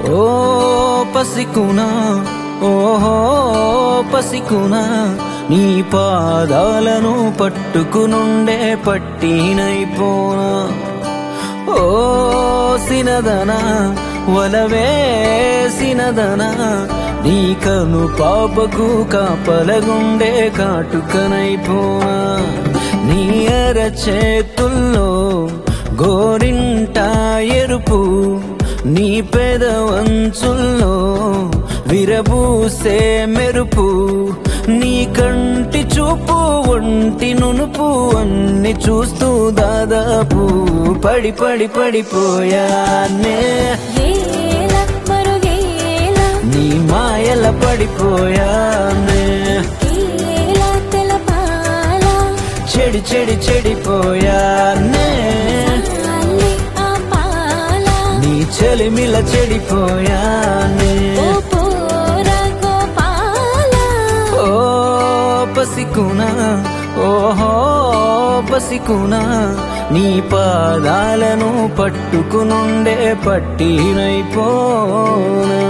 ఓ పసికునా ఓహో పసికునా నీ పాదాలను పట్టుకునుండే పట్టినైపోనా ఓ సినదనా వలవేసినదనా నీ కను పాపకు కాపలగుండే కాటుకనైపోనా నీ అరచేతుల్లో గోరింట ఎరుపు నీ పెదవంచుల్లో విరబూసే మెరుపు నీ కంటి చూపు ఒంటి నునుపు అన్ని చూస్తూ దాదాపు పడి పడి పడిపోయానే ఏల మరుగేల నీ మాయల పడిపోయానే ఏల తెలపాల చెడి చెడి చెడిపోయానే అల్లి ఆపాల నీ చెలిమిల చెడిపోయానే ఓ పోర గోపాల ఓ పసికునా ఓహో పసికునా నీ పాదాలను పట్టుకునుండే పట్టినైపోనా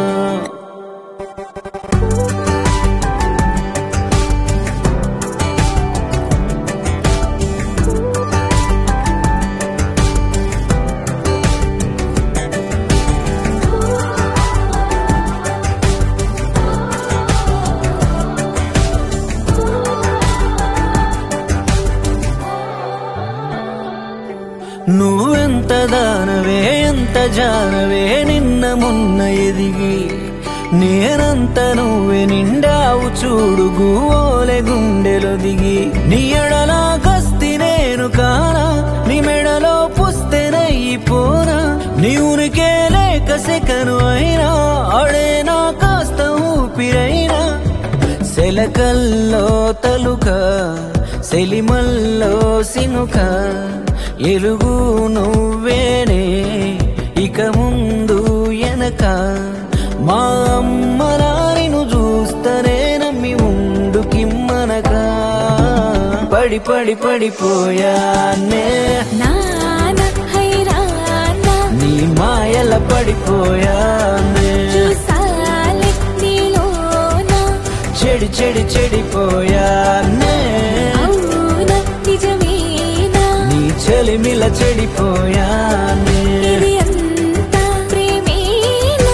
నువ్వెంత దానవే ఎంత జానవే నిన్న మొన్న ఎదిగి నేనంత నువ్వే నిండావు చూడు గువోలే గుండెలో దిగి నీ ఎడలా గస్తి నేను కానా నీ మెడలో పుస్తెనయిపోనా నీ ఉనికే లేక సెకను అయినా అడేనా కాస్త ఊపిరైనా సెలకల్లో తలుక సెలిమల్లో సినుక ఎలుగు నువ్వేనే ఇక ముందు ఎనక మా అమ్మలారిను చూస్తనే నమ్మి ఉండు కిమ్మనక పడి పడి పడిపోయానే నాన హైరాన నీ మాయల పడిపోయానే చూసాలి నీలోన చెడి చెడి చెడిపోయానే అవున నిజమేనా నీ చెలిమిల చెడిపోయానే ఇది అంత ప్రేమేనా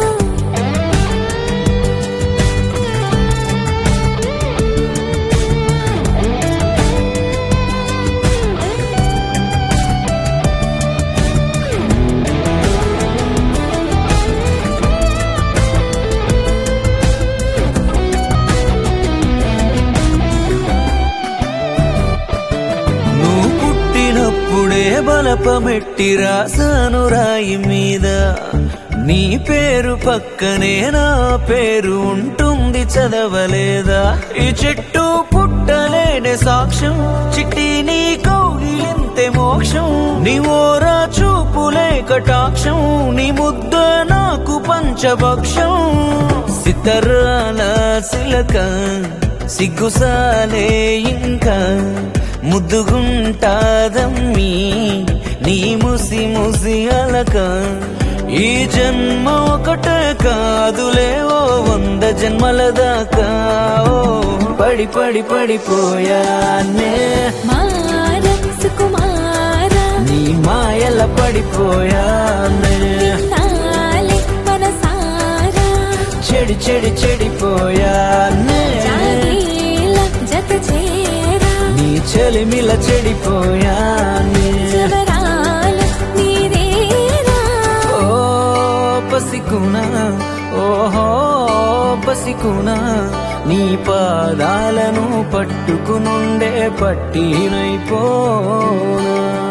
నువ్వు పుట్టినప్పుడే బలపమెట్టి రాసాను రాయి మీద నీ పేరు పక్కనే నా పేరు ఉంటుంది చదవలేదా ఈ చెట్టు పుట్టలేని సాక్ష్యం చిట్టి నీ కౌగిలింతే మోక్షం నీ ఓరా చూపులే కటాక్షం నీ ముద్ద నాకు పంచభక్షం సితరాల సిలక సిగ్గుసాలే ఇంకా ముద్దుగుంటాదమ్మి నీ ముసి ముసి అలక ఈ జన్మ ఒకటే కాదులే ఓ వంద జన్మల దాకా ఓ పడి పడి పడిపోయానే మార సుకుమార నీ మాయల పడిపోయానే నాలే మనసార చెడి చెడి చెడిపోయానే జాగేల జత చేరా నీ చెలిమిల చెడిపోయానే జవరాల నీరేరా ఓ పసికునా ఓహో పసికునా నీ పాదాలను పట్టుకునుండే పట్టినైపోనా